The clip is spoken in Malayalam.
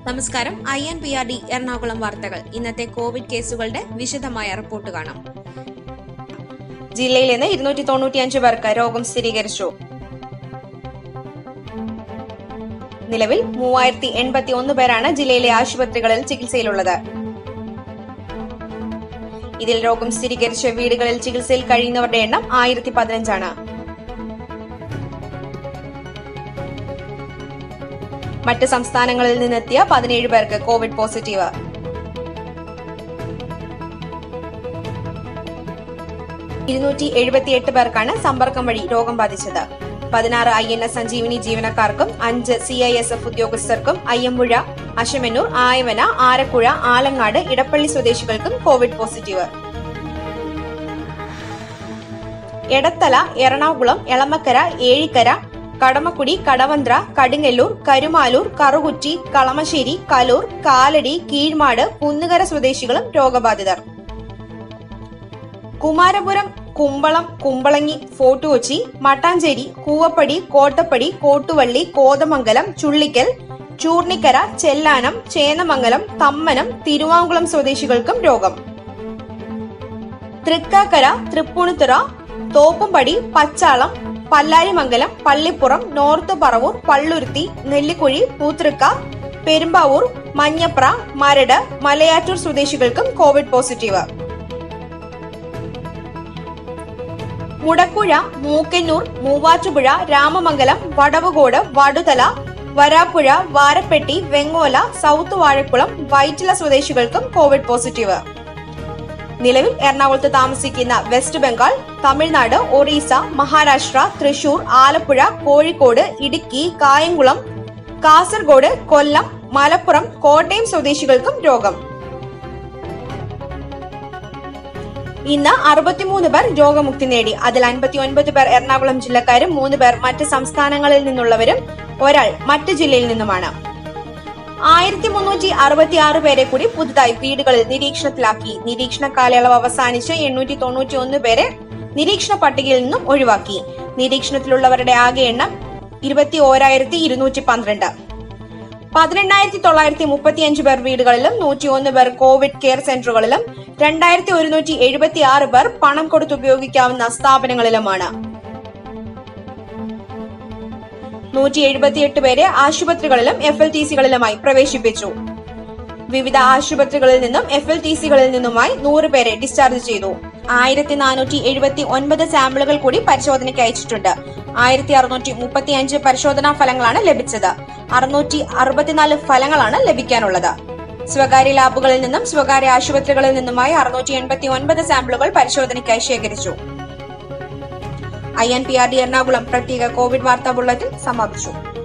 നമസ്കാരം I N P R D Ernakulam വാർത്തകൾ ഇന്നത്തെ കോവിഡ് കേസുകളുടെ വിശദമായ റിപ്പോർട്ട് കാണാം ജില്ലയിൽ നിന്ന് ഇരുന്നൂറ്റി തൊണ്ണൂറ്റിയഞ്ച് പേർക്ക് രോഗം സ്ഥിരീകരിച്ചു നിലവിൽ മൂവായിരത്തി എൺപത്തി ഒന്ന് പേരാണ് ജില്ലയിലെ ആശുപത്രികളിൽ ചികിത്സയിലുള്ളത് ഇതിൽ രോഗം സ്ഥിരീകരിച്ച വീടുകളിൽ ചികിത്സയിൽ കഴിയുന്നവരുടെ എണ്ണം ആയിരത്തി പതിനഞ്ചാണ് മറ്റ് സംസ്ഥാനങ്ങളിൽ നിന്നെത്തിയ പതിനേഴ് പേർക്ക് കോവിഡ് പോസിറ്റീവ് ഇരുന്നൂറ്റി എഴുപത്തിയെട്ട് പേർക്കാണ് സമ്പർക്കം വഴി രോഗം ബാധിച്ചത് പതിനാറ് ഐ എൻ എസ് സഞ്ജീവിനി ജീവനക്കാർക്കും അഞ്ച് സി ഐ എസ് എഫ് ഉദ്യോഗസ്ഥർക്കും അയ്യമ്പുഴ അശമന്നൂർ ആയവന ആരക്കുഴ ആലങ്ങാട് ഇടപ്പള്ളി സ്വദേശികൾക്കും കോവിഡ് പോസിറ്റീവ് എടത്തല എറണാകുളം എളമക്കര ഏഴിക്കര കടമക്കുടി കടവന്ത്ര കടുങ്ങല്ലൂർ കരുമാലൂർ കറുകുറ്റി കളമശ്ശേരി കലൂർ കാലടി കീഴ്മാട് കുന്നുകര സ്വദേശികളും രോഗബാധിതർ കുമാരപുരം കുമ്പളം കുമ്പളങ്ങി ഫോർട്ട് കൊച്ചി മട്ടാഞ്ചേരി കൂവപ്പടി കോട്ടപ്പടി കോട്ടുവള്ളി കോതമംഗലം ചുള്ളിക്കൽ ചൂർണിക്കര ചെല്ലാനം ചേന്നമംഗലം തമ്മനം തിരുവാങ്കുളം സ്വദേശികൾക്കും രോഗം തൃക്കാക്കര തൃപ്പൂണിത്തുറ തോപ്പുംപടി പച്ചാളം പല്ലാരിമംഗലം പള്ളിപ്പുറം നോർത്ത് പറവൂർ പള്ളുരുത്തി നെല്ലിക്കുഴി പൂത്തൃക്ക പെരുമ്പാവൂർ മഞ്ഞപ്ര മരട് മലയാറ്റൂർ സ്വദേശികൾക്കും covid positive Mudakkuzha Mookkannoor Muvattupuzha Ramamangalam Vadavucode Vaduthala Varapuzha Varappetty Vengola south Vazhakulam Vyttila സ്വദേശികൾക്കും കോവിഡ് പോസിറ്റീവ് നിലവിൽ എറണാകുളത്ത് താമസിക്കുന്ന വെസ്റ്റ് ബംഗാൾ തമിഴ്നാട് ഒറീസ മഹാരാഷ്ട്ര തൃശൂർ ആലപ്പുഴ കോഴിക്കോട് ഇടുക്കി കായംകുളം കാസർഗോഡ് കൊല്ലം മലപ്പുറം കോട്ടയം സ്വദേശികൾക്കും രോഗം ഇന്ന് അറുപത്തിമൂന്ന് പേർ രോഗമുക്തി നേടി അതിൽ അൻപത്തി ഒൻപത് പേർ എറണാകുളം ജില്ലക്കാരും മൂന്ന് പേർ മറ്റ് സംസ്ഥാനങ്ങളിൽ നിന്നുള്ളവരും ഒരാൾ മറ്റ് ജില്ലയിൽ നിന്നുമാണ് ആയിരത്തി മുന്നൂറ്റി അറുപത്തി ആറ് പേരെ കൂടി പുതുതായി വീടുകളിൽ നിരീക്ഷണത്തിലാക്കി നിരീക്ഷണ കാലയളവ് അവസാനിച്ച് എണ്ണൂറ്റി തൊണ്ണൂറ്റി ഒന്ന് പേരെ നിരീക്ഷണ പട്ടികയിൽ നിന്നും ഒഴിവാക്കി നിരീക്ഷണത്തിലുള്ളവരുടെ ആകെ എണ്ണം ഇരുപത്തി ഓരായിരത്തി ഇരുന്നൂറ്റി പന്ത്രണ്ട് പതിനെണ്ണായിരത്തി തൊള്ളായിരത്തി മുപ്പത്തിയഞ്ച് പേർ വീടുകളിലും നൂറ്റിയൊന്ന് പേർ കോവിഡ് കെയർ സെന്ററുകളിലും രണ്ടായിരത്തി ഒരുന്നൂറ്റി എഴുപത്തി ആറ് പേർ പണം കൊടുത്ത് ഉപയോഗിക്കാവുന്ന സ്ഥാപനങ്ങളിലുമാണ് നൂറ്റി എഴുപത്തിയെട്ട് പേരെ ആശുപത്രികളിലും എഫ് എൽ ടി സികളിലുമായി പ്രവേശിപ്പിച്ചു വിവിധ ആശുപത്രികളിൽ നിന്നും എഫ് എൽ ടി സികളിൽ നിന്നുമായി നൂറ് പേരെ ഡിസ്ചാർജ് ചെയ്തു ആയിരത്തി നാനൂറ്റി എഴുപത്തി ഒൻപത് സാമ്പിളുകൾ കൂടി പരിശോധനയ്ക്ക് അയച്ചിട്ടുണ്ട് ആയിരത്തി അറുന്നൂറ്റി മുപ്പത്തി അഞ്ച് പരിശോധനാ ഫലങ്ങളാണ് ലഭിച്ചത് അറുന്നൂറ്റി അറുപത്തിനാല് ഫലങ്ങളാണ് ലഭിക്കാനുള്ളത് സ്വകാര്യ ലാബുകളിൽ നിന്നും സ്വകാര്യ ആശുപത്രികളിൽ നിന്നുമായി അറുന്നൂറ്റി എൺപത്തി ഒൻപത് സാമ്പിളുകൾ പരിശോധനയ്ക്കായി ശേഖരിച്ചു I N P R D Ernakulam പ്രത്യേക കോവിഡ് വാർത്താ ബുള്ളറ്റിൻ സമാപിച്ചു